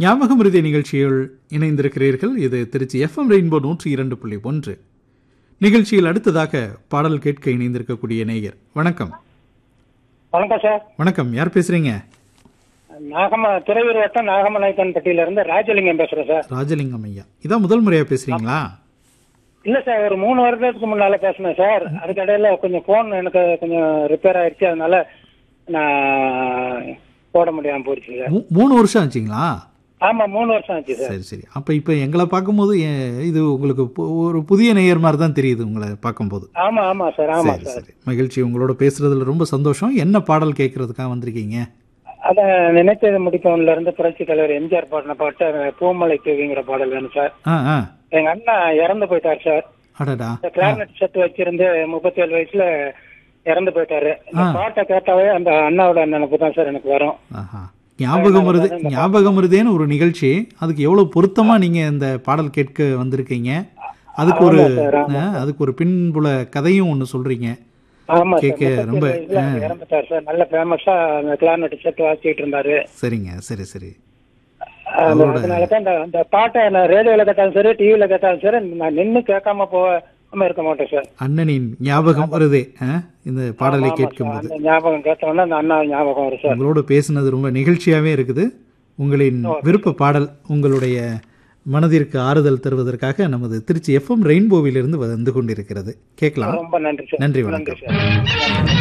ஞாபகம் இறுதி நிகழ்ச்சியில் இணைந்திருக்கிறீர்கள் இது திருச்சி எஃப்எம் ரெயின்போ நூற்றி இரண்டு புள்ளி ஒன்று நிகழ்ச்சியில் அடுத்ததாக பாடல் கேட்க இணைந்திருக்கக்கூடிய நேயர் வணக்கம் வணக்கம் சார் வணக்கம் யார் பேசுறீங்க நாகம துறையூர் வட்டம் நாகமநாயக்கன் பட்டியில இருந்து ராஜலிங்கம் பேசுறேன் சார் ராஜலிங்கம் ஐயா இதான் முதல் முறையா பேசுறீங்களா இல்ல சார் ஒரு மூணு வருடத்துக்கு முன்னால பேசினேன் சார் அதுக்கடையில கொஞ்சம் போன் எனக்கு கொஞ்சம் ரிப்பேர் ஆயிடுச்சு அதனால நான் போட முடியாம போயிடுச்சு சார் மூ- மூணு வருஷம் ஆச்சுங்களா ஆமா மூணு வருஷம் ஆச்சு சார் சரி சரி அப்ப இப்ப எங்களை பார்க்கும்போது ஏ- இது உங்களுக்கு பு- ஒரு புதிய நேயர் மாதிரி தான் தெரியுது உங்களை பார்க்கும்போது ஆமா ஆமா சார் ஆமா சரி சார் சரி மகிழ்ச்சி உங்களோட பேசுறதுல ரொம்ப சந்தோஷம் என்ன பாடல் கேட்கறதுக்காக வந்திருக்கீங்க அத நினைத்தது முடிப்பவன்ல இருந்து புரட்சி தலைவர் எம்ஜிஆர் பாடின பாட்டு அந்த பூமலை தூவிங்கிற பாடல் வேணும் சார் ஆ ஆ எங்க அண்ணா இறந்து போயிட்டார் சார் அடடா இந்த கிளாரினட் செட் வச்சிருந்து முப்பத்தி ஏழு வயசுல இறந்து போயிட்டாரு இந்த பாட்டை கேட்டாவே அந்த அண்ணாவோட நினைப்பு தான் சார் எனக்கு வரும் ஆஹா ஞாபகம் வருது ஞாபகம் வருதேன்னு ஒரு நிகழ்ச்சி அதுக்கு எவ்வளவு பொருத்தமா நீங்க இந்த பாடல் கேட்க வந்திருக்கீங்க அதுக்கு ஒரு ஆ, அதுக்கு ஒரு பின்புல கதையும் ஒண்ணு சொல்றீங்க ஆமா சார் கேட்க முப்பத்தி ரொம்ப, ஏழு வயசுல அவர் இறந்துட்டார் சார் நல்ல ஃபேமஸா அந்த கிளாரினட் செட் வாசிச்சிட்டு இருந்தாரு சரிங்க சரி சரி அந்த- அதனாலதான் இந்த அந்த பாட்டை நான் ரேடியோல கேட்டாலும் சரி டிவில கேட்டாலும் சரி நான் நின்னு கேட்காம போகாம இருக்க மாட்டேன் சார் அண்ணனின் ஞாபகம் வருதே ஆ, இந்த பாடலை கேட்கும்போது அந்த ஞாபகம் கேட்டோம்னா அந்த அண்ணா ஞாபகம் வரும் சார் உங்களோட பேசுனது ரொம்ப நிகழ்ச்சியாவே இருக்குது உங்களின் விருப்ப பாடல் உங்களுடைய மனதிற்கு ஆறுதல் தருவதற்காக நமது திருச்சி எஃப்எம் ரெயின்போவிலிருந்து வந்து கொண்டிருக்கிறது கேட்கலாம் ரொம்ப நன்றி சார் நன்றி வணக்கம் நன்றி சார்